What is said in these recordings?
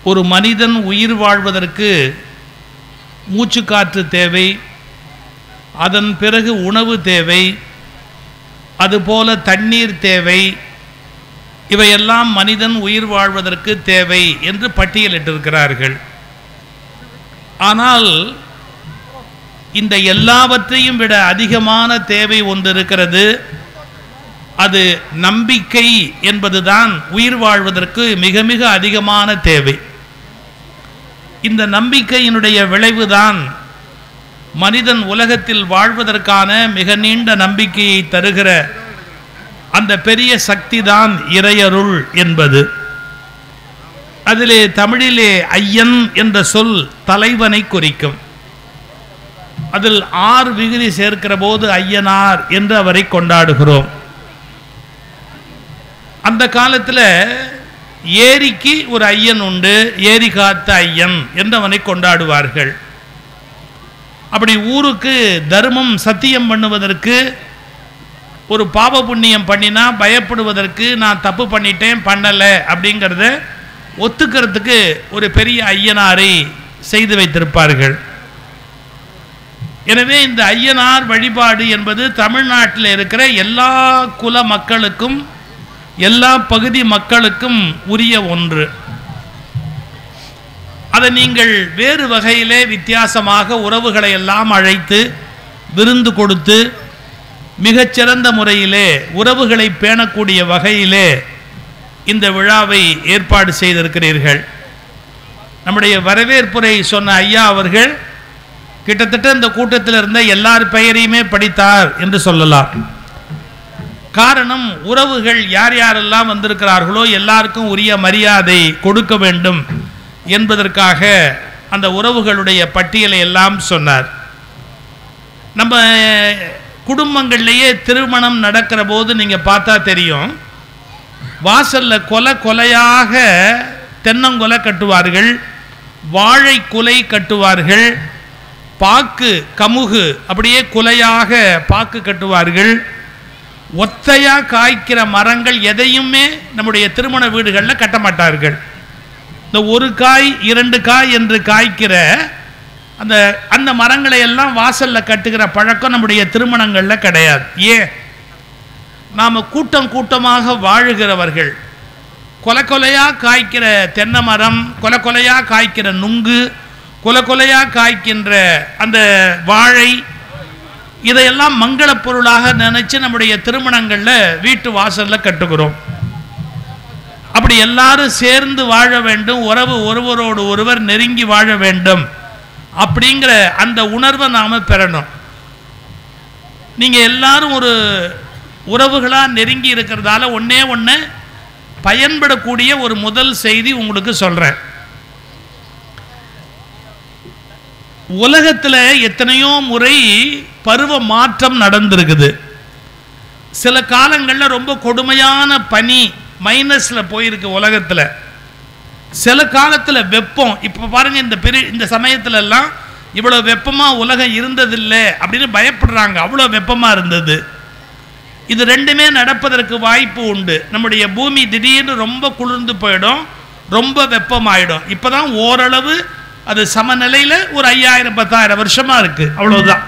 ஒரு மனிதன் உயிர் வாழ்வதற்கு மூச்சுக்காற்று தேவை அதன் பிறகு உணவு தேவை அதுபோல தண்ணீர் தேவை இவையெல்லாம் மனிதன் உயிர் வாழ்வதற்கு தேவை என்று பட்டியலிட்டிருக்கிறார்கள் ஆனால் இந்த எல்லாவற்றையும் விட அதிகமான தேவை ஒன்று இருக்கிறது அது நம்பிக்கை என்பதுதான் உயிர் வாழ்வதற்கு மிக மிக அதிகமான தேவை இந்த நம்பிக்கையினுடைய விளைவுதான் மனிதன் உலகத்தில் வாழ்வதற்கான மிக நீண்ட நம்பிக்கையை தருகிற அந்த பெரிய சக்தி தான் இறையருள் என்பது அதிலே தமிழிலே ஐயன் என்ற சொல் தலைவனை குறிக்கும் அதில் ஆர் விகுதி சேர்க்கிற போது ஐயனார் என்று அவரை கொண்டாடுகிறோம் அந்த காலத்தில் ஏரிக்கு ஒரு ஐயன் உண்டு ஏரி காத்த ஐயன் என்று அவனை கொண்டாடுவார்கள் அப்படி ஊருக்கு தர்மம் சத்தியம் பண்ணுவதற்கு ஒரு பாவ புண்ணியம் பண்ணினா பயப்படுவதற்கு நான் தப்பு பண்ணிட்டேன் பண்ணலை அப்படிங்கிறத ஒத்துக்கிறதுக்கு ஒரு பெரிய ஐயனாரை செய்து வைத்திருப்பார்கள் எனவே இந்த ஐயனார் வழிபாடு என்பது தமிழ்நாட்டில் இருக்கிற எல்லா குல மக்களுக்கும் எல்லா பகுதி மக்களுக்கும் உரிய ஒன்று அதை நீங்கள் வேறு வகையிலே வித்தியாசமாக உறவுகளை எல்லாம் அழைத்து விருந்து கொடுத்து மிகச்சிறந்த முறையிலே உறவுகளை பேணக்கூடிய வகையிலே இந்த விழாவை ஏற்பாடு செய்திருக்கிறீர்கள் நம்முடைய வரவேற்புரை சொன்ன ஐயா அவர்கள் கிட்டத்தட்ட இந்த கூட்டத்தில் இருந்த எல்லார் பெயரையுமே படித்தார் என்று சொல்லலாம் காரணம் உறவுகள் யார் யாரெல்லாம் வந்திருக்கிறார்களோ எல்லாருக்கும் உரிய மரியாதை கொடுக்க வேண்டும் என்பதற்காக அந்த உறவுகளுடைய பட்டியலை எல்லாம் சொன்னார் நம்ம குடும்பங்கள்லேயே திருமணம் நடக்கிற போது நீங்கள் பார்த்தா தெரியும் வாசலில் கொலை கொலையாக தென்னங்கொலை கட்டுவார்கள் வாழை குலை கட்டுவார்கள் பாக்கு கமுகு அப்படியே குலையாக பாக்கு கட்டுவார்கள் ஒத்தையா காய்க்கிற மரங்கள் எதையுமே நம்முடைய திருமண வீடுகளில் கட்ட மாட்டார்கள் இந்த ஒரு காய் இரண்டு காய் என்று காய்க்கிற அந்த அந்த மரங்களை எல்லாம் வாசல்ல கட்டுகிற பழக்கம் நம்முடைய திருமணங்களில் கிடையாது ஏன் நாம் கூட்டம் கூட்டமாக வாழுகிறவர்கள் கொலை கொலையாக காய்க்கிற தென்னை மரம் கொலை கொலையாக காய்க்கிற நுங்கு கொலை கொலையாக காய்க்கின்ற அந்த வாழை இதையெல்லாம் மங்களப் பொருளாக நினைச்சு நம்முடைய திருமணங்களில் வீட்டு வாசலில் கட்டுகிறோம் அப்படி எல்லாரும் சேர்ந்து வாழ வேண்டும் உறவு ஒருவரோடு ஒருவர் நெருங்கி வாழ வேண்டும் அப்படிங்கிற அந்த உணர்வை நாம் பெறணும் நீங்கள் எல்லாரும் ஒரு உறவுகளாக நெருங்கி இருக்கிறதால ஒன்றே ஒன்று பயன்படக்கூடிய ஒரு முதல் செய்தி உங்களுக்கு சொல்கிறேன் உலகத்தில் எத்தனையோ முறை பருவ மாற்றம் நடந்திருக்குது சில காலங்களில் ரொம்ப கொடுமையான பனி மைனஸில் போயிருக்கு உலகத்தில் சில காலத்தில் வெப்பம் இப்போ பாருங்கள் இந்த பெரிய இந்த சமயத்துல எல்லாம் இவ்வளோ வெப்பமாக உலகம் இருந்ததில்லை அப்படின்னு பயப்படுறாங்க அவ்வளோ வெப்பமாக இருந்தது இது ரெண்டுமே நடப்பதற்கு வாய்ப்பு உண்டு நம்முடைய பூமி திடீர்னு ரொம்ப குளிர்ந்து போயிடும் ரொம்ப வெப்பமாயிடும் இப்போ தான் ஓரளவு அது சமநிலையில் ஒரு ஐயாயிரம் பத்தாயிரம் வருஷமாக இருக்குது அவ்வளவுதான்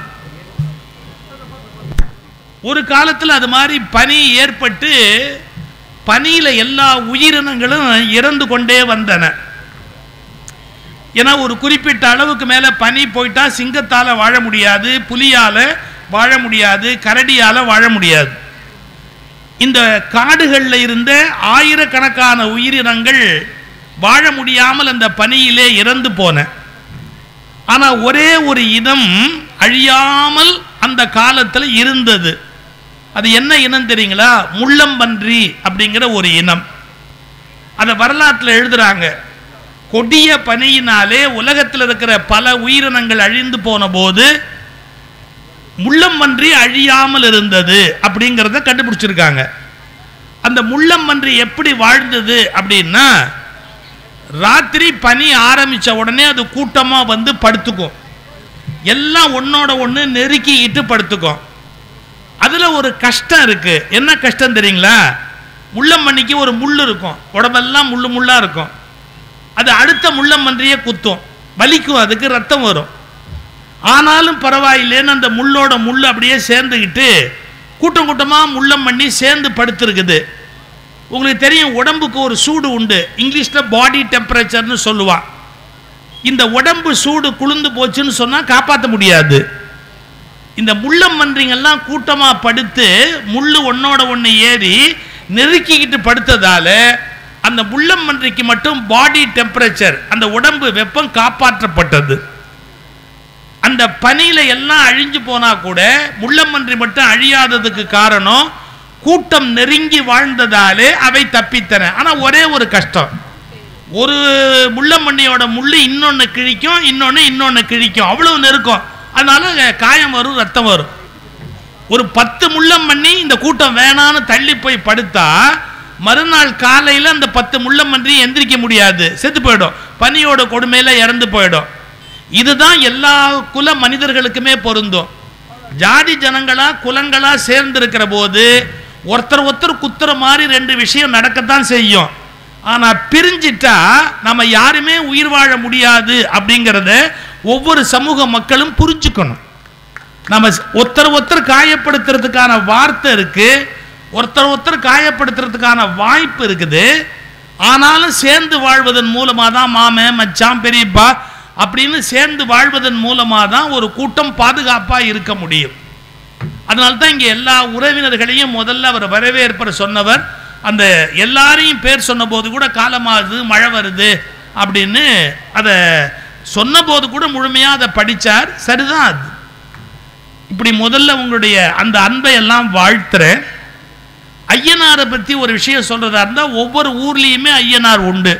ஒரு காலத்தில் அது மாதிரி பனி ஏற்பட்டு பனியில் எல்லா உயிரினங்களும் இறந்து கொண்டே வந்தன ஏன்னா ஒரு குறிப்பிட்ட அளவுக்கு மேலே பனி போயிட்டா சிங்கத்தால் வாழ முடியாது புலியால் வாழ முடியாது கரடியால் வாழ முடியாது இந்த காடுகளில் இருந்த ஆயிரக்கணக்கான உயிரினங்கள் வாழ முடியாமல் அந்த பனியிலே இறந்து போன ஆனால் ஒரே ஒரு இனம் அழியாமல் அந்த காலத்தில் இருந்தது அது என்ன இனம் தெரியுங்களா முள்ளம்பன்றி அப்படிங்கிற ஒரு இனம் அதை வரலாற்றில் எழுதுறாங்க கொடிய பனியினாலே உலகத்தில் இருக்கிற பல உயிரினங்கள் அழிந்து போன போது முள்ளம்பன்றி அழியாமல் இருந்தது அப்படிங்கிறத கண்டுபிடிச்சிருக்காங்க அந்த முள்ளம்பன்றி எப்படி வாழ்ந்தது அப்படின்னா ராத்திரி பனி ஆரம்பித்த உடனே அது கூட்டமாக வந்து படுத்துக்கும் எல்லாம் ஒன்னோட ஒன்று நெருக்கிட்டு படுத்துக்கும் அதில் ஒரு கஷ்டம் இருக்கு என்ன கஷ்டம் தெரியுங்களா முள்ளம்பன்னிக்கு ஒரு முள் இருக்கும் உடம்பெல்லாம் முள்ளு முள்ளாக இருக்கும் அது அடுத்த முள்ளம்பன்றியை குத்தும் வலிக்கும் அதுக்கு ரத்தம் வரும் ஆனாலும் பரவாயில்லைன்னு அந்த முள்ளோட முள் அப்படியே சேர்ந்துக்கிட்டு கூட்டம் கூட்டமாக முள்ளம் பண்ணி சேர்ந்து படுத்திருக்குது உங்களுக்கு தெரியும் உடம்புக்கு ஒரு சூடு உண்டு இங்கிலீஷில் பாடி டெம்பரேச்சர்னு சொல்லுவான் இந்த உடம்பு சூடு குளிர்ந்து போச்சுன்னு சொன்னால் காப்பாற்ற முடியாது இந்த முள்ளம் மன்றிங்கெல்லாம் கூட்டமாக படுத்து முள்ளு ஒன்னோட ஒன்று ஏறி நெருக்கிக்கிட்டு படுத்ததால அந்த முள்ளம் மன்றிக்கு மட்டும் பாடி டெம்பரேச்சர் அந்த உடம்பு வெப்பம் காப்பாற்றப்பட்டது அந்த பனியில எல்லாம் அழிஞ்சு போனா கூட முள்ளமன்றி மட்டும் அழியாததுக்கு காரணம் கூட்டம் நெருங்கி வாழ்ந்ததாலே அவை தப்பித்தன ஆனா ஒரே ஒரு கஷ்டம் ஒரு முள்ளமண்ணியோட முள்ளு இன்னொன்னு கிழிக்கும் இன்னொன்னு இன்னொன்னு கிழிக்கும் அவ்வளவு நெருக்கம் அதனால காயம் வரும் ரத்தம் வரும் ஒரு பத்து முள்ளம் பண்ணி இந்த கூட்டம் வேணான்னு தள்ளி போய் படுத்தா மறுநாள் காலையில் அந்த பத்து முள்ளம் பண்ணி எந்திரிக்க முடியாது செத்து போயிடும் பனியோட கொடுமையில இறந்து போயிடும் இதுதான் எல்லா குல மனிதர்களுக்குமே பொருந்தும் ஜாதி ஜனங்களா குலங்களா சேர்ந்து இருக்கிற போது ஒருத்தர் ஒருத்தர் குத்துற மாதிரி ரெண்டு விஷயம் நடக்கத்தான் செய்யும் ஆனா பிரிஞ்சிட்டா நம்ம யாருமே உயிர் வாழ முடியாது அப்படிங்கிறத ஒவ்வொரு சமூக மக்களும் புரிஞ்சுக்கணும் நம்ம ஒருத்தர் ஒருத்தர் காயப்படுத்துறதுக்கான வார்த்தை இருக்கு ஒருத்தர் ஒருத்தர் காயப்படுத்துறதுக்கான வாய்ப்பு இருக்குது ஆனாலும் சேர்ந்து வாழ்வதன் மூலமாக தான் மாமன் மச்சான் பெரியப்பா அப்படின்னு சேர்ந்து வாழ்வதன் மூலமாக தான் ஒரு கூட்டம் பாதுகாப்பாக இருக்க முடியும் அதனால தான் இங்கே எல்லா உறவினர்களையும் முதல்ல அவர் வரவேற்பர் சொன்னவர் அந்த எல்லாரையும் பேர் சொன்னபோது கூட காலமாகுது மழை வருது அப்படின்னு அதை சொன்னபோது கூட முழுமையாக அதை படித்தார் சரிதான் அது இப்படி முதல்ல உங்களுடைய அந்த அன்பை எல்லாம் வாழ்த்துறேன் ஐயனாரை பற்றி ஒரு விஷயம் சொல்றதா இருந்தால் ஒவ்வொரு ஊர்லேயுமே ஐயனார் உண்டு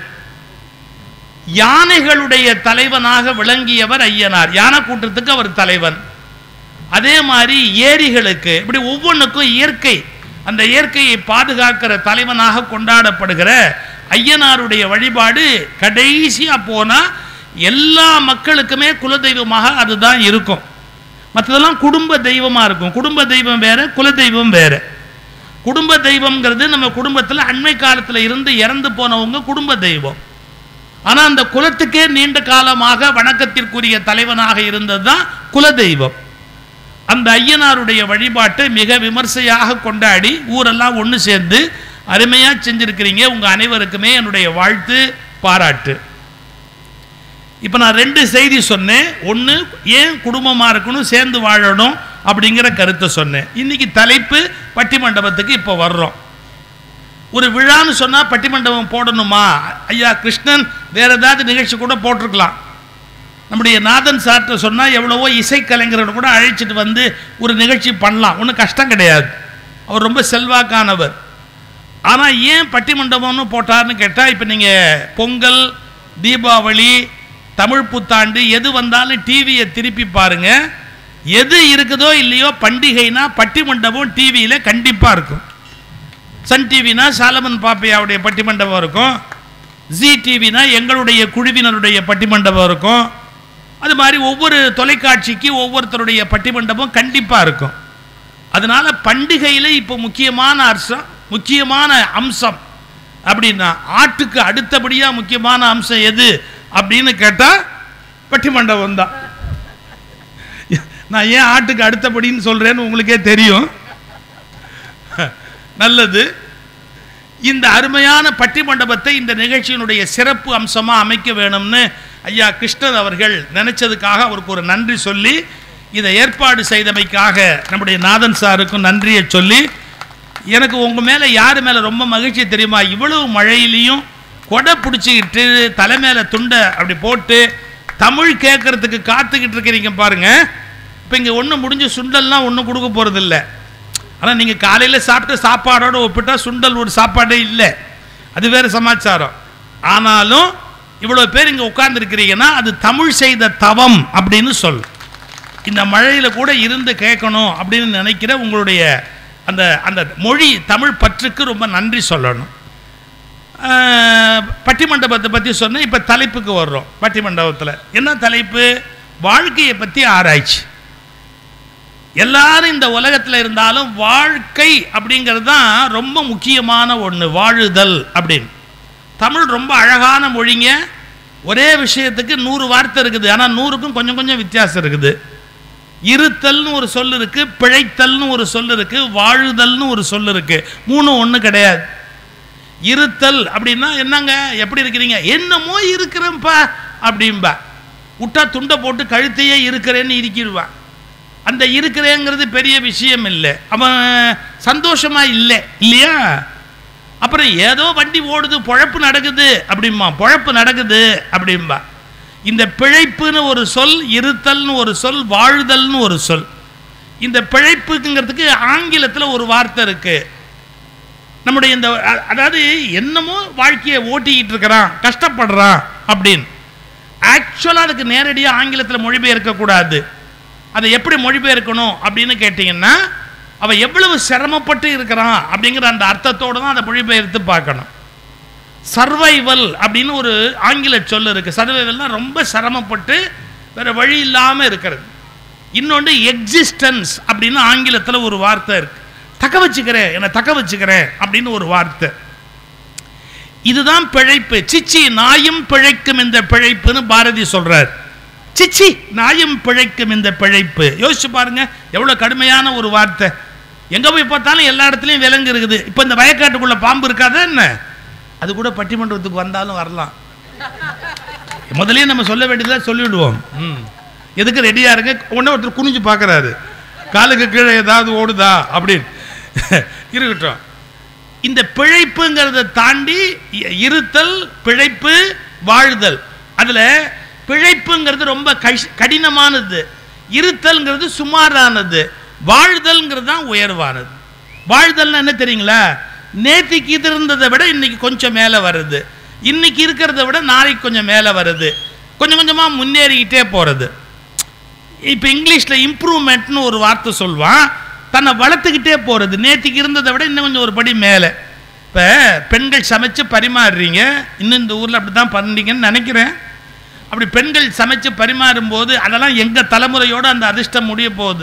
யானைகளுடைய தலைவனாக விளங்கியவர் ஐயனார் யானை கூட்டத்துக்கு அவர் தலைவன் அதே மாதிரி ஏரிகளுக்கு இப்படி ஒவ்வொன்றுக்கும் இயற்கை அந்த இயற்கையை பாதுகாக்கிற தலைவனாக கொண்டாடப்படுகிற ஐயனாருடைய வழிபாடு கடைசியாக போனால் எல்லா மக்களுக்குமே குலதெய்வமாக அதுதான் இருக்கும் மற்றதெல்லாம் குடும்ப தெய்வமாக இருக்கும் குடும்ப தெய்வம் வேற குலதெய்வம் வேற குடும்ப தெய்வம்ங்கிறது நம்ம குடும்பத்தில் அண்மை காலத்தில் இருந்து இறந்து போனவங்க குடும்ப தெய்வம் ஆனால் அந்த குலத்துக்கே நீண்ட காலமாக வணக்கத்திற்குரிய தலைவனாக இருந்தது தான் குலதெய்வம் அந்த ஐயனாருடைய வழிபாட்டை மிக விமர்சையாக கொண்டாடி ஊரெல்லாம் ஒன்று சேர்ந்து அருமையாக செஞ்சுருக்கிறீங்க உங்கள் அனைவருக்குமே என்னுடைய வாழ்த்து பாராட்டு இப்போ நான் ரெண்டு செய்தி சொன்னேன் ஒன்று ஏன் குடும்பமாக இருக்கணும் சேர்ந்து வாழணும் அப்படிங்கிற கருத்தை சொன்னேன் இன்னைக்கு தலைப்பு பட்டிமண்டபத்துக்கு இப்போ வர்றோம் ஒரு விழான்னு சொன்னால் பட்டிமண்டபம் போடணுமா ஐயா கிருஷ்ணன் வேற ஏதாவது நிகழ்ச்சி கூட போட்டிருக்கலாம் நம்முடைய நாதன் சார்ட்ட சொன்னால் எவ்வளவோ இசைக்கலைஞர்கள் கூட அழைச்சிட்டு வந்து ஒரு நிகழ்ச்சி பண்ணலாம் ஒன்றும் கஷ்டம் கிடையாது அவர் ரொம்ப செல்வாக்கானவர் ஆனால் ஏன் பட்டிமண்டபம்னு போட்டார்னு கேட்டால் இப்போ நீங்கள் பொங்கல் தீபாவளி தமிழ் புத்தாண்டு எது வந்தாலும் டிவியை திருப்பி பாருங்க எது இருக்குதோ இல்லையோ பண்டிகைனா பட்டிமண்டபம் டிவியில் கண்டிப்பாக இருக்கும் சன் டிவினா சாலமன் பாப்பையாவுடைய பட்டிமண்டபம் இருக்கும் ஜி டிவினா எங்களுடைய குழுவினருடைய பட்டிமண்டபம் இருக்கும் அது மாதிரி ஒவ்வொரு தொலைக்காட்சிக்கு ஒவ்வொருத்தருடைய பட்டிமண்டபம் கண்டிப்பாக இருக்கும் அதனால பண்டிகையில் இப்போ முக்கியமான அம்சம் முக்கியமான அம்சம் அப்படின்னா ஆட்டுக்கு அடுத்தபடியாக முக்கியமான அம்சம் எது அப்படின்னு கேட்டால் பட்டிமண்டபம் தான் நான் ஏன் ஆட்டுக்கு அடுத்தபடின்னு சொல்கிறேன்னு உங்களுக்கே தெரியும் நல்லது இந்த அருமையான பட்டிமண்டபத்தை இந்த நிகழ்ச்சியினுடைய சிறப்பு அம்சமாக அமைக்க வேணும்னு ஐயா கிருஷ்ணன் அவர்கள் நினைச்சதுக்காக அவருக்கு ஒரு நன்றி சொல்லி இதை ஏற்பாடு செய்தமைக்காக நம்முடைய நாதன் சாருக்கும் நன்றியை சொல்லி எனக்கு உங்கள் மேலே யார் மேலே ரொம்ப மகிழ்ச்சி தெரியுமா இவ்வளவு மழையிலையும் கொடை பிடிச்சிக்கிட்டு தலை மேலே துண்டை அப்படி போட்டு தமிழ் கேட்கறதுக்கு காத்துக்கிட்டு இருக்கிறீங்க பாருங்க இப்போ இங்கே ஒன்றும் முடிஞ்சு சுண்டல்லாம் ஒன்றும் கொடுக்க போகிறதில்ல ஆனால் நீங்கள் காலையில் சாப்பிட்ட சாப்பாடோட ஒப்பிட்டா சுண்டல் ஒரு சாப்பாடே இல்லை அது வேறு சமாச்சாரம் ஆனாலும் இவ்வளோ பேர் இங்கே உட்கார்ந்துருக்கிறீங்கன்னா அது தமிழ் செய்த தவம் அப்படின்னு சொல் இந்த மழையில் கூட இருந்து கேட்கணும் அப்படின்னு நினைக்கிற உங்களுடைய அந்த அந்த மொழி தமிழ் பற்றுக்கு ரொம்ப நன்றி சொல்லணும் ஆஹ், பட்டிமண்டபத்தை பற்றி சொன்னேன் இப்போ தலைப்புக்கு வர்றோம் பட்டிமண்டபத்தில் என்ன தலைப்பு வாழ்க்கையை பற்றி ஆராய்ச்சி எல்லாரும் இந்த உலகத்தில் இருந்தாலும் வாழ்க்கை அப்படிங்கிறது தான் ரொம்ப முக்கியமான ஒன்று வாழுதல் அப்படின்னு தமிழ் ரொம்ப அழகான மொழிங்க ஒரே விஷயத்துக்கு நூறு வார்த்தை இருக்குது ஆனால் நூறுக்கும் கொஞ்சம் கொஞ்சம் வித்தியாசம் இருக்குது இருத்தல்னு ஒரு சொல் இருக்கு பிழைத்தல்னு ஒரு சொல் இருக்கு வாழுதல்னு ஒரு சொல் இருக்கு மூணு ஒன்று கிடையாது இருத்தல் அப்படின்னா என்னங்க எப்படி இருக்கிறீங்க என்னமோ இருக்கிறேன்ப்பா அப்படிம்பா விட்டா துண்டை போட்டு கழுத்தையே இருக்கிறேன்னு இருக்கிடுவான் அந்த இருக்கிறேங்கிறது பெரிய விஷயம் இல்லை அவன் சந்தோஷமா இல்லை இல்லையா அப்புறம் ஏதோ வண்டி ஓடுது பொழப்பு நடக்குது அப்படிம்பா பொழப்பு நடக்குது அப்படிம்பா இந்த பிழைப்புன்னு ஒரு சொல் இருத்தல்னு ஒரு சொல் வாழ்தல்னு ஒரு சொல் இந்த பிழைப்புங்கிறதுக்கு ஆங்கிலத்தில் ஒரு வார்த்தை இருக்கு நம்முடைய இந்த அ- அதாவது என்னமோ வாழ்க்கையை ஓட்டிக்கிட்டு இருக்கிறான் கஷ்டப்படுறான் அப்படின்னு ஆக்சுவலாக அதுக்கு நேரடியாக ஆங்கிலத்தில் மொழிபெயர்க்கக்கூடாது அதை எப்படி மொழிபெயர்க்கணும் அப்படின்னு கேட்டிங்கன்னா அவன் எவ்வளவு சிரமப்பட்டு இருக்கிறான் அப்படிங்கிற அந்த அர்த்தத்தோடு தான் அதை மொழிபெயர்த்து பார்க்கணும் சர்வைவல் அப்படின்னு ஒரு ஆங்கில சொல் இருக்கு சர்வைவல்னா ரொம்ப சிரமப்பட்டு வேற வழி இல்லாமல் இருக்கிறது இன்னொன்று எக்ஸிஸ்டன்ஸ் அப்படின்னு ஆங்கிலத்தில் ஒரு வார்த்தை இருக்கு தக்க வச்சுக்கிறேன் என்னை தக்க வச்சுக்கிறேன் அப்படின்னு ஒரு வார்த்தை இதுதான் பிழைப்பு சிச்சி நாயும் பிழைக்கும் இந்த பிழைப்புன்னு பாரதி சொல்றார் சிச்சி நாயும் பிழைக்கும் இந்த பிழைப்பு யோசிச்சு பாருங்க எவ்வளவு கடுமையான ஒரு வார்த்தை எங்க போய் பார்த்தாலும் எல்லா இடத்துலையும் விலங்கு இருக்குது இப்போ இந்த வயக்காட்டுக்குள்ள பாம்பு இருக்காதா என்ன அது கூட பட்டிமன்றத்துக்கு வந்தாலும் வரலாம் முதல்லயே நம்ம சொல்ல வேண்டியதா சொல்லிவிடுவோம் ம். எதுக்கு ரெடியா இருங்க உடனே ஒருத்தர் குனிஞ்சு பார்க்கறாரு காலுக்கு கீழே ஏதாவது ஓடுதா அப்படின்னு இருக்கட்டும் இந்த பிழைப்புங்கிறத தாண்டி இ- இருத்தல் பிழைப்பு வாழ்தல் அதுல பிழைப்புங்கிறது ரொம்ப கஷ்- கடினமானது இருத்தல்ங்கிறது சுமாரானது வாழ்தல்ங்கிறது தான் உயர்வானது வாழ்தல்னா என்ன தெரியுங்களா நேத்திக்கு இது இருந்ததை விட இன்னைக்கு கொஞ்சம் மேலே வருது இன்னைக்கு இருக்கிறத விட நாளைக்கு கொஞ்சம் மேலே வருது கொஞ்சம் கொஞ்சமாக முன்னேறிக்கிட்டே போகிறது இப்போ இங்கிலீஷில் இம்ப்ரூவ்மெண்ட்னு ஒரு வார்த்தை சொல்லுவான் தன்னை வளர்த்துக்கிட்டே போகிறது நேத்திக்கு இருந்ததை விட இன்னும் கொஞ்சம் ஒரு படி மேலே இப்போ பெண்கள் சமைச்சு பரிமாறுறீங்க இன்னும் இந்த ஊரில் அப்படி தான் பண்ணீங்கன்னு நினைக்கிறேன் அப்படி பெண்கள் சமைச்சு பரிமாறும்போது அதெல்லாம் எங்கள் தலைமுறையோடு அந்த அதிர்ஷ்டம் முடிய போகுது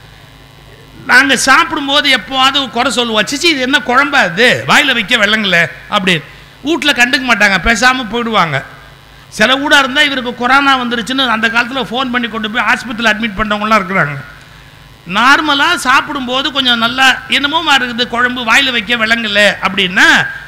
நாங்கள் சாப்பிடும்போது எப்போவாவது குறை சொல்லுவோம் சிச்சி இது என்ன குழம்பா இது வாயில் வைக்க வெள்ளங்கள அப்படின்னு வீட்டில் கண்டுக்க மாட்டாங்க பேசாமல் போயிடுவாங்க சில ஊடாக இருந்தால் இவருக்கு கொரோனா வந்துருச்சுன்னு அந்த காலத்தில் ஃபோன் பண்ணி கொண்டு போய் ஆஸ்பத்திரியில் அட்மிட் பண்ணுறவங்களாம் இருக்கிறாங்க நார்மலாக சாப்பிடும்போது கொஞ்சம் நல்லா என்னமோ இருக்குது குழம்பு வாயில் வைக்க விளங்கல அப்படின்னா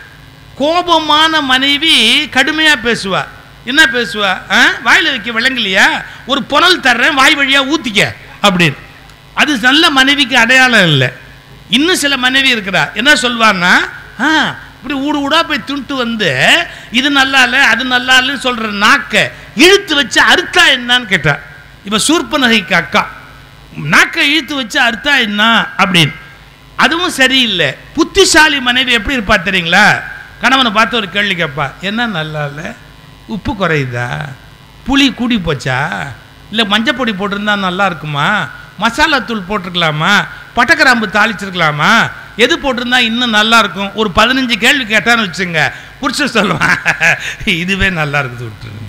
கோபமான மனைவி கடுமையாக பேசுவா என்ன பேசுவா ஆ வாயில் வைக்க விளங்கலையா ஒரு புனல் தர்றேன் வாய் வழியாக ஊற்றிக்க அப்படின்னு அது நல்ல மனைவிக்கு அடையாளம் இல்லை இன்னும் சில மனைவி இருக்கிறா என்ன சொல்வான்னா ஆ இப்படி ஊடு ஊடா போய் துண்டு வந்து இது நல்லா இல்லை அது நல்லா இல்லைன்னு சொல்கிற நாக்கை இழுத்து வச்சு அறுத்தா என்னன்னு கேட்டா இப்போ சூர்பனகைக்கு அக்கா நாக்கை இழுத்து வச்சு அறுத்தா என்ன அப்படின்னு அதுவும் சரியில்லை புத்திசாலி மனைவி எப்படி இருப்பா தெரியுங்களா கணவனை பார்த்து ஒரு கேள்வி கேட்பா என்ன நல்லா இல்லை உப்பு குறையுதா புளி கூடி போச்சா இல்லை மஞ்சப்பொடி போட்டிருந்தா நல்லா இருக்குமா மசாலா தூள் போட்டிருக்கலாமா பட்டக்கிராம்பு தாளிச்சிருக்கலாமா எது போட்டிருந்தா இன்னும் நல்லா இருக்கும் ஒரு பதினஞ்சு கேள்வி கேட்டான்னு வச்சுங்க புருஷன் சொல்லுவான் இதுவே நல்லா இருக்குது விட்டுருங்க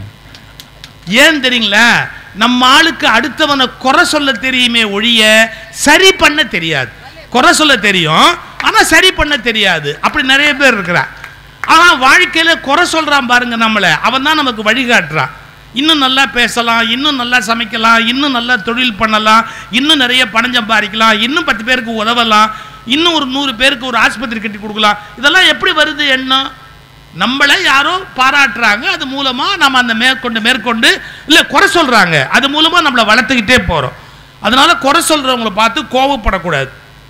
ஏன் தெரியுங்களா நம்ம ஆளுக்கு அடுத்தவனை குறை சொல்ல தெரியுமே ஒழிய சரி பண்ண தெரியாது குறை சொல்ல தெரியும் ஆனா சரி பண்ண தெரியாது அப்படி நிறைய பேர் இருக்கிறா ஆனா வாழ்க்கையில குறை சொல்றான் பாருங்க நம்மளை அவன் தான் நமக்கு வழிகாட்டுறான் இன்னும் நல்லா பேசலாம் இன்னும் நல்லா சமைக்கலாம் இன்னும் நல்லா தொழில் பண்ணலாம் இன்னும் நிறைய பணம் சம்பாதிக்கலாம் இன்னும் பத்து பேருக்கு உதவலாம் இன்னும் ஒரு நூறு பேருக்கு ஒரு ஆஸ்பத்திரி கட்டி கொடுக்கலாம் இதெல்லாம் எப்படி வருது எண்ணம் நம்மளை யாரோ பாராட்டுறாங்க அது மூலமா நம்ம அந்த மேற்கொண்டு மேற்கொண்டு இல்ல குறை சொல்றாங்க அது மூலமா நம்மளை வளர்த்துக்கிட்டே போறோம் அதனால குறை சொல்றவங்களை பார்த்து கோவப்படக்கூடாது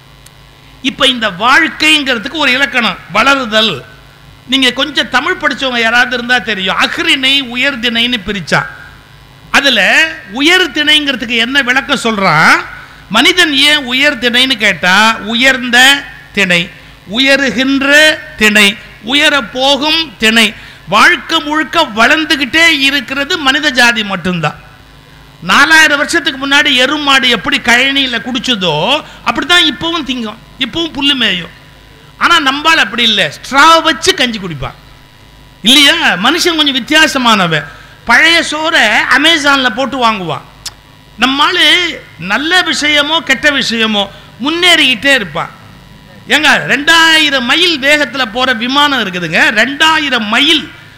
இப்ப இந்த வாழ்க்கைங்கிறதுக்கு ஒரு இலக்கணம் வளருதல் நீங்க கொஞ்சம் தமிழ் படிச்சவங்க யாராவது இருந்தா தெரியும் அஃறிணை உயர்திணைன்னு பிரிச்சான் அதுல உயர்திணைங்கிறதுக்கு என்ன விளக்கம் சொல்றான் மனிதன் ஏன் உயர்திணைன்னு கேட்டா உயர்ந்த திணை உயருகின்ற திணை உயர போகும் திணை வாழ்க்கை முழுக்க வளர்ந்துகிட்டே இருக்கிறது மனித ஜாதி மட்டும்தான் நாலாயிரம் வருஷத்துக்கு முன்னாடி எருமாடு எப்படி கழனியில் குடிச்சதோ அப்படிதான் இப்பவும் திங்கும் இப்பவும் புல்லு மேயும் ஆனா நம்பால் அப்படி இல்லை ஸ்ட்ரா வச்சு கஞ்சி குடிப்பான் இல்லையா மனுஷன் கொஞ்சம் வித்தியாசமானவன் பழைய சோறை அமேசான்ல போட்டு வாங்குவான் நம்மால் நல்ல விஷயமோ கெட்ட விஷயமோ முன்னேறிக்கிட்டே இருப்பான் ஏங்க ரெண்டாயிரம் மைல் வேகத்தில் போகிற விமானம் இருக்குதுங்க ரெண்டாயிரம் மைல்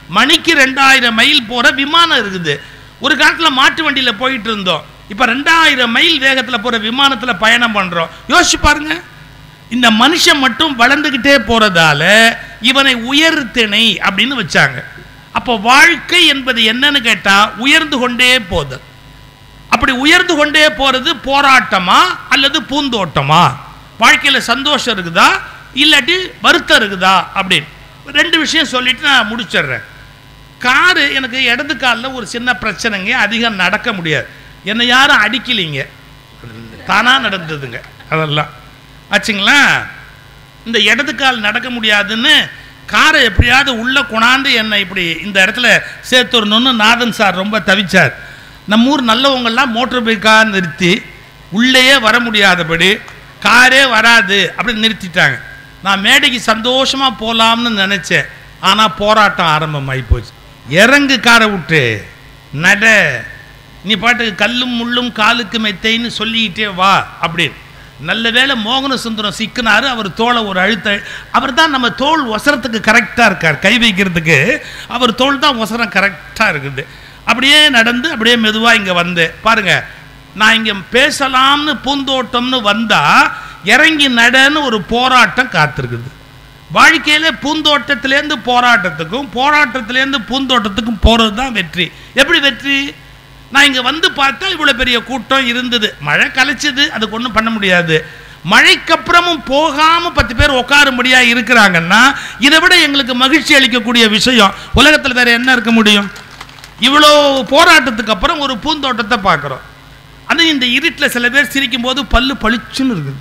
மணிக்கு ரெண்டாயிரம் மைல் போற விமானம் இருக்குது ஒரு காலத்துல மாட்டு வண்டியில போயிட்டு இருந்தோம் இப்ப ரெண்டாயிரம் மைல் வேகத்துல போற விமானத்துல பயணம் பண்றோம் யோசிச்சு பாருங்க இந்த மனுஷன் மட்டும் வளர்ந்துக்கிட்டே போறதால இவனை உயர்த்திணை அப்படின்னு வச்சாங்க அப்போ வாழ்க்கை என்பது என்னன்னு கேட்டா உயர்ந்து கொண்டே போகுது அப்படி உயர்ந்து கொண்டே போறது போராட்டமா அல்லது பூந்தோட்டமா வாழ்க்கையில சந்தோஷம் இருக்குதா இல்லாட்டி வருத்தம் இருக்குதா அப்படின்னு ரெண்டு விஷயம் சொல்லிட்டு நான் முடிச்சிடுறேன் காரு எனக்கு இடது காலில் ஒரு சின்ன பிரச்சனைங்க அதிகம் நடக்க முடியாது என்னை யாரும் அடிக்கலைங்க தானா நடந்ததுங்க அதெல்லாம் ஆச்சுங்களா இந்த இடது கால் நடக்க முடியாதுன்னு காரை எப்படியாவது உள்ள கொணாந்து என்னை இப்படி இந்த இடத்துல சேர்த்துடணும்னு நாதன் சார் ரொம்ப தவிச்சார் நம்ம ஊர் நல்லவங்கெல்லாம் மோட்டர் பைக்காக நிறுத்தி உள்ளேயே வர முடியாதபடி காரே வராது அப்படின்னு நிறுத்திட்டாங்க நான் மேடைக்கு சந்தோஷமா போகலாம்னு நினைச்சேன் ஆனால் போராட்டம் ஆரம்பமாகி போச்சு இறங்கு காரை விட்டு நட நீ பாட்டுக்கு கல்லும் முள்ளும் காலுக்கு மெத்தைன்னு சொல்லிக்கிட்டே வா அப்படின்னு நல்ல வேளை மோகன சுந்தரம் சிக்கினாரு அவர் தோலை ஒரு அழுத்த அவர் தான் நம்ம தோல் ஒசரத்துக்கு கரெக்டாக இருக்கார் கை வைக்கிறதுக்கு அவர் தோல் தான் ஒசரம் கரெக்டாக இருக்குது அப்படியே நடந்து அப்படியே மெதுவாக இங்கே வந்தேன் பாருங்க நான் இங்கே பேசலாம்னு பூந்தோட்டம்னு வந்தா இறங்கி நடன்னு ஒரு போராட்டம் காத்திருக்குது வாழ்க்கையில பூந்தோட்டத்திலேருந்து போராட்டத்துக்கும் போராட்டத்திலேருந்து பூந்தோட்டத்துக்கும் போகிறது தான் வெற்றி எப்படி வெற்றி நான் இங்கே வந்து பார்த்தா இவ்வளோ பெரிய கூட்டம் இருந்தது மழை கலைச்சது அதுக்கு ஒன்றும் பண்ண முடியாது மழைக்கப்புறமும் போகாமல் பத்து பேர் உட்காரும்படியா இருக்கிறாங்கன்னா இதை விட எங்களுக்கு மகிழ்ச்சி அளிக்கக்கூடிய விஷயம் உலகத்தில் வேற என்ன இருக்க முடியும் இவ்வளோ போராட்டத்துக்கு அப்புறம் ஒரு பூந்தோட்டத்தை பார்க்குறோம் அது இந்த இருட்டில் சில பேர் சிரிக்கும் போது பல்லு பளிச்சுன்னு இருக்குது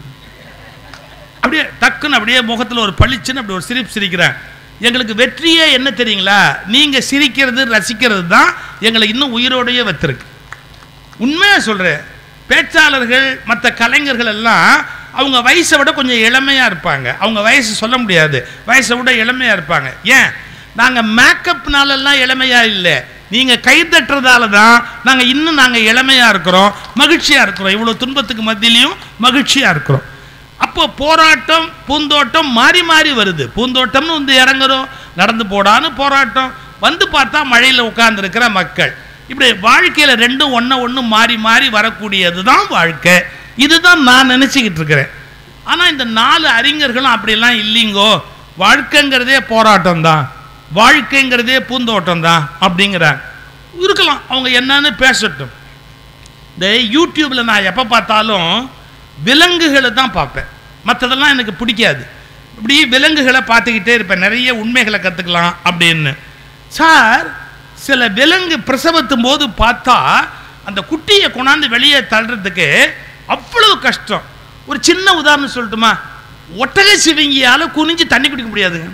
அப்படியே டக்குன்னு அப்படியே முகத்தில் ஒரு பளிச்சுன்னு அப்படி ஒரு சிரிப்பு சிரிக்கிறேன் எங்களுக்கு வெற்றியே என்ன தெரியுங்களா நீங்கள் சிரிக்கிறது ரசிக்கிறது தான் எங்களை இன்னும் உயிரோடையே வைத்திருக்கு உண்மையாக சொல்கிறேன் பேச்சாளர்கள் மற்ற கலைஞர்கள் எல்லாம் அவங்க வயசை விட கொஞ்சம் இளமையாக இருப்பாங்க அவங்க வயசு சொல்ல முடியாது வயசை விட இளமையாக இருப்பாங்க ஏன் நாங்கள் மேக்கப்னாலெல்லாம் இளமையாக இல்லை நீங்கள் கை தட்டுறதால தான் நாங்கள் இன்னும் நாங்கள் இளமையாக இருக்கிறோம் மகிழ்ச்சியாக இருக்கிறோம் இவ்வளோ துன்பத்துக்கு மத்தியிலையும் மகிழ்ச்சியாக இருக்கிறோம் அப்போ போராட்டம் பூந்தோட்டம் மாறி மாறி வருது பூந்தோட்டம்னு வந்து இறங்குறோம் நடந்து போடான்னு போராட்டம் வந்து பார்த்தா மழையில் உட்கார்ந்துருக்கிற மக்கள் இப்படி வாழ்க்கையில் ரெண்டும் ஒன்று ஒன்று மாறி மாறி வரக்கூடியது தான் வாழ்க்கை இதுதான் நான் நினச்சிக்கிட்டு இருக்கிறேன் ஆனால் இந்த நாலு அறிஞர்களும் அப்படிலாம் இல்லைங்கோ வாழ்க்கைங்கிறதே போராட்டம் தான் வாழ்க்கைங்கிறதே பூந்தோட்டம் தான் அப்படிங்கிறாங்க இருக்கலாம் அவங்க என்னன்னு பேசட்டும் இந்த யூடியூப்பில் நான் எப்போ பார்த்தாலும் விலங்குகளை தான் பார்ப்பேன் மற்றதெல்லாம் எனக்கு பிடிக்காது இப்படி விலங்குகளை பார்த்துக்கிட்டே இருப்பேன் நிறைய உண்மைகளை கற்றுக்கலாம் அப்படின்னு சார் சில விலங்கு பிரசவத்தும் போது பார்த்தா அந்த குட்டியை கொண்டாந்து வெளியே தள்ளுறதுக்கு அவ்வளவு கஷ்டம் ஒரு சின்ன உதாரணம் சொல்லட்டுமா ஒட்டக சிவிங்கியால் குனிஞ்சு தண்ணி குடிக்க முடியாதுங்க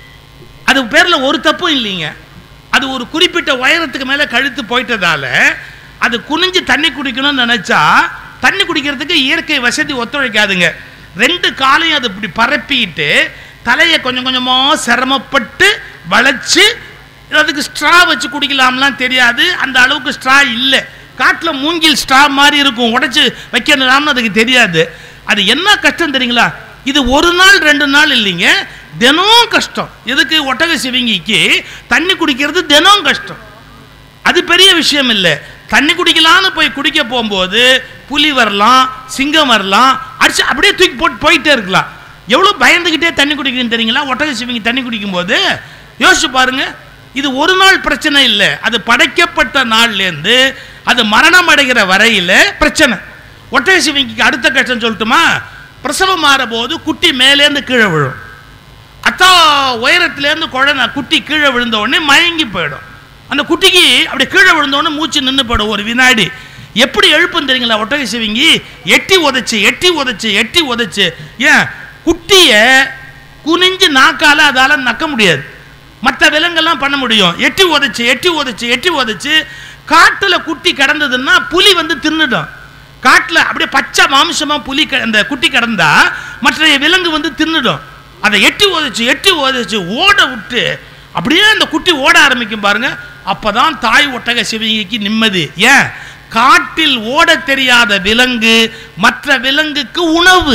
அது பேரில் ஒரு தப்பும் இல்லைங்க அது ஒரு குறிப்பிட்ட உயரத்துக்கு மேலே கழுத்து போயிட்டதால அது குனிஞ்சு தண்ணி குடிக்கணும்னு நினச்சா தண்ணி குடிக்கிறதுக்கு இயற்கை வசதி ஒத்துழைக்காதுங்க ரெண்டு காலையும் அது இப்படி பரப்பிட்டு தலையை கொஞ்சம் கொஞ்சமாக சிரமப்பட்டு வளைச்சு அதுக்கு ஸ்ட்ரா வச்சு குடிக்கலாம்லாம் தெரியாது அந்த அளவுக்கு ஸ்ட்ரா இல்லை காட்டில் மூங்கில் ஸ்ட்ரா மாதிரி இருக்கும் உடைச்சு வைக்கணும்னு அதுக்கு தெரியாது அது என்ன கஷ்டம் தெரியுங்களா இது ஒரு நாள் ரெண்டு நாள் இல்லைங்க தினம் கஷ்டம் எதுக்கு ஒட்டக சிவிங்கிக்கு தண்ணி குடிக்கிறது தினம் கஷ்டம் அது பெரிய விஷயம் இல்லை தண்ணி குடிக்கலான்னு போய் குடிக்க போகும்போது புலி வரலாம் சிங்கம் வரலாம் அடிச்சு அப்படியே தூக்கி போட்டு போயிட்டே இருக்கலாம் எவ்வளோ பயந்துக்கிட்டே தண்ணி குடிக்கணும்னு தெரியுங்களா ஒட்டக சிவிங்கி தண்ணி குடிக்கும்போது யோசிச்சு பாருங்க இது ஒரு நாள் பிரச்சனை இல்லை அது படைக்கப்பட்ட நாள்லேருந்து அது மரணம் அடைகிற வரையில் பிரச்சனை ஒட்டக சிவிங்கிக்கு அடுத்த கஷ்டம் சொல்லட்டுமா பிரசவம் மாறும்போது குட்டி மேலேருந்து கீழே விழும் அத்தா உயரத்துலேருந்து குழந்தை குட்டி கீழே விழுந்த உடனே மயங்கி போயிடும் அந்த குட்டிக்கு அப்படி கீழே விழுந்த உடனே மூச்சு நின்று போயிடும் ஒரு வினாடி எப்படி எழுப்பும் தெரியுங்களா ஒட்டகை சிவிங்கி எட்டி உதைச்சு எட்டி உதைச்சு எட்டி உதைச்சு ஏன் குட்டியை குனிஞ்சு நாக்கால அதால நக்க முடியாது மற்ற விலங்கெல்லாம் பண்ண முடியும் எட்டி உதைச்சு எட்டி உதைச்சு எட்டி உதைச்சு காட்டுல குட்டி கிடந்ததுன்னா புலி வந்து தின்னுடும் காட்டுல அப்படியே பச்சை மாம்சமா புலி க- அந்த குட்டி கிடந்தா மற்ற விலங்கு வந்து தின்னுடும் அதை எட்டி உதைச்சு எட்டி உதைச்சு ஓட விட்டு அப்படியே அந்த குட்டி ஓட ஆரம்பிக்கும் பாருங்க அப்பதான் தாய் ஒட்டக சிவங்கிக்கு நிம்மதி ஏன் காட்டில் ஓட தெரியாத விலங்கு மற்ற விலங்குக்கு உணவு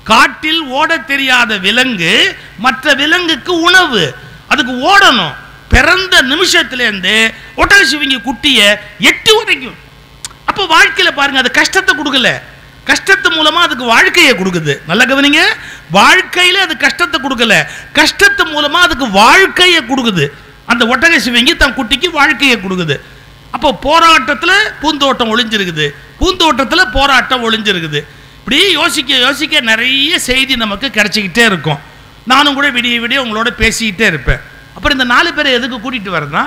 காட்டில் ஓட தெரியாத விலங்கு மற்ற விலங்குக்கு உணவு அதுக்கு ஓடணும் பிறந்த நிமிஷத்துலேருந்து ஒட்டக சிவிங்கி குட்டியை எட்டு வரைக்கும் அப்போ வாழ்க்கையில பாருங்க அது கஷ்டத்தை கொடுக்கல கஷ்டத்து மூலமா அதுக்கு வாழ்க்கையை கொடுக்குது நல்லா கவனிங்க வாழ்க்கையில அது கஷ்டத்தை கொடுக்கல கஷ்டத்து மூலமா அதுக்கு வாழ்க்கையை கொடுக்குது அந்த ஒட்டக சிவங்கி தன் குட்டிக்கு வாழ்க்கையை கொடுக்குது அப்போ போராட்டத்துல பூந்தோட்டம் ஒளிஞ்சிருக்குது பூந்தோட்டத்துல போராட்டம் ஒளிஞ்சிருக்குது இப்படி யோசிக்க யோசிக்க நிறைய செய்தி நமக்கு கிடைச்சிக்கிட்டே இருக்கும் நானும் கூட விடிய விடிய உங்களோட பேசிக்கிட்டே இருப்பேன் அப்புறம் இந்த நாலு பேரை எதுக்கு கூட்டிட்டு வரதான்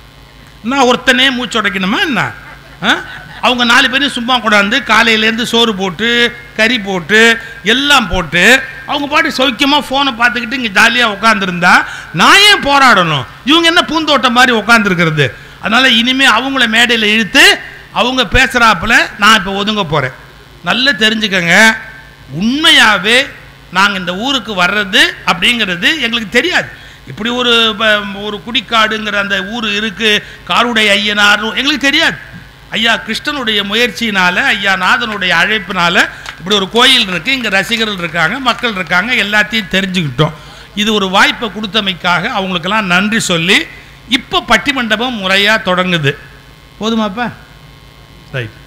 நான் ஒருத்தனே மூச்சு உடைக்கணுமா என்ன ஆ? அவங்க நாலு பேரும் சும்மா கொண்டாந்து காலையிலேருந்து சோறு போட்டு கறி போட்டு எல்லாம் போட்டு அவங்க பாட்டு சௌக்கியமாக ஃபோனை பார்த்துக்கிட்டு இங்கே ஜாலியாக உட்காந்துருந்தா நான் ஏன் போராடணும் இவங்க என்ன பூந்தோட்டம் மாதிரி உட்காந்துருக்கிறது அதனால் இனிமேல் அவங்கள மேடையில் இழுத்து அவங்க பேசுகிறாப்புல நான் இப்போ ஒதுங்க போகிறேன் நல்லா தெரிஞ்சுக்கங்க உண்மையாகவே நாங்கள் இந்த ஊருக்கு வர்றது அப்படிங்கிறது எங்களுக்கு தெரியாது இப்படி ஒரு ப- ஒரு குடிக்காடுங்கிற அந்த ஊர் இருக்கு காருடைய ஐயனார் எங்களுக்கு தெரியாது ஐயா கிருஷ்ணனுடைய முயற்சியினால ஐயா நாதனுடைய அழைப்பினால இப்படி ஒரு கோயில் இருக்கு இங்கே ரசிகர்கள் இருக்காங்க மக்கள் இருக்காங்க எல்லாத்தையும் தெரிஞ்சுக்கிட்டோம் இது ஒரு வாய்ப்பை கொடுத்தமைக்காக அவங்களுக்கெல்லாம் நன்றி சொல்லி இப்போ பட்டிமண்டபம் முறையாக தொடங்குது போதுமாப்பா ரைட்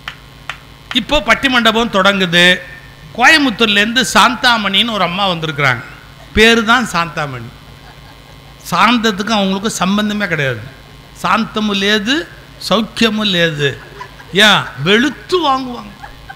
இப்போ பட்டிமண்டபம் தொடங்குது கோயம்புத்தூர்லேருந்து சாந்தாமணின்னு ஒரு அம்மா வந்திருக்கிறாங்க பேரு தான் சாந்தாமணி சாந்தத்துக்கும் அவங்களுக்கும் சம்பந்தமே கிடையாது சாந்தமும் லேது சௌக்கியமும் லேது ஏன் வெளுத்து வாங்குவாங்க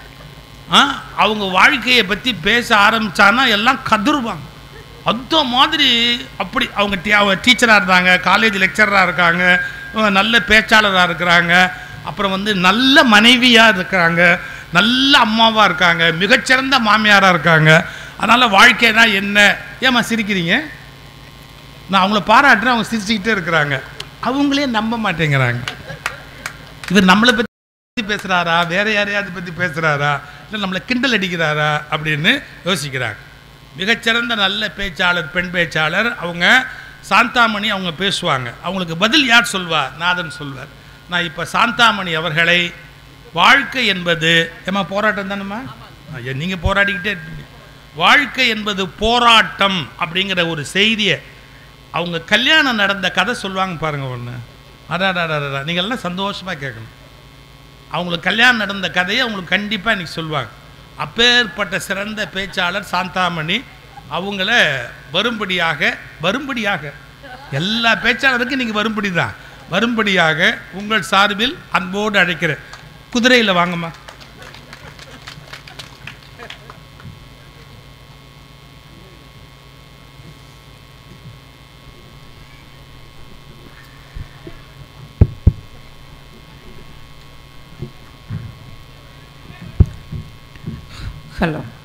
ஆ அவங்க வாழ்க்கையை பற்றி பேச ஆரம்பிச்சானா எல்லாம் கதறுவாங்க அந்த மாதிரி அப்படி அவங்க டீ அவங்க டீச்சராக இருந்தாங்க காலேஜ் லெக்சராக இருக்காங்க அவங்க நல்ல பேச்சாளராக இருக்கிறாங்க அப்புறம் வந்து நல்ல மனைவியாக இருக்கிறாங்க நல்ல அம்மாவாக இருக்காங்க மிகச்சிறந்த மாமியாராக இருக்காங்க அதனால் வாழ்க்கைனா என்ன ஏம்மா சிரிக்கிறீங்க நான் அவங்கள பாராட்டுறேன் அவங்க சிரிச்சுக்கிட்டே இருக்கிறாங்க அவங்களே நம்ப மாட்டேங்கிறாங்க இவர் நம்மளை பற்றி பேசுகிறாரா வேற யாரையாவது பற்றி பேசுகிறாரா இல்லை நம்மளை கிண்டல் அடிக்கிறாரா அப்படின்னு யோசிக்கிறாங்க மிகச்சிறந்த நல்ல பேச்சாளர் பெண் பேச்சாளர் அவங்க சாந்தாமணி அவங்க பேசுவாங்க அவங்களுக்கு பதில் யார் சொல்வா நாதன் சொல்வார் நான் இப்போ சாந்தாமணி அவர்களை வாழ்க்கை என்பது ஏம்மா போராட்டம் தானேம்மா நீங்கள் போராடிக்கிட்டே இருப்பீங்க வாழ்க்கை என்பது போராட்டம் அப்படிங்கிற ஒரு செய்தியை அவங்க கல்யாணம் நடந்த கதை சொல்லுவாங்க பாருங்க ஒன்று அடாடாடாடா நீங்கள் எல்லாம் சந்தோஷமாக கேட்கணும் அவங்களுக்கு கல்யாணம் நடந்த கதையை அவங்களுக்கு கண்டிப்பாக இன்னைக்கு சொல்லுவாங்க அப்பேற்பட்ட சிறந்த பேச்சாளர் சாந்தாமணி அவங்கள வரும்படியாக வரும்படியாக எல்லா பேச்சாளருக்கும் இன்னைக்கு வரும்படி தான் வரும்படியாக உங்கள் சார்பில் அன்போடு அழைக்கிறேன் குதிரையில் வாங்கம்மா ஹலோ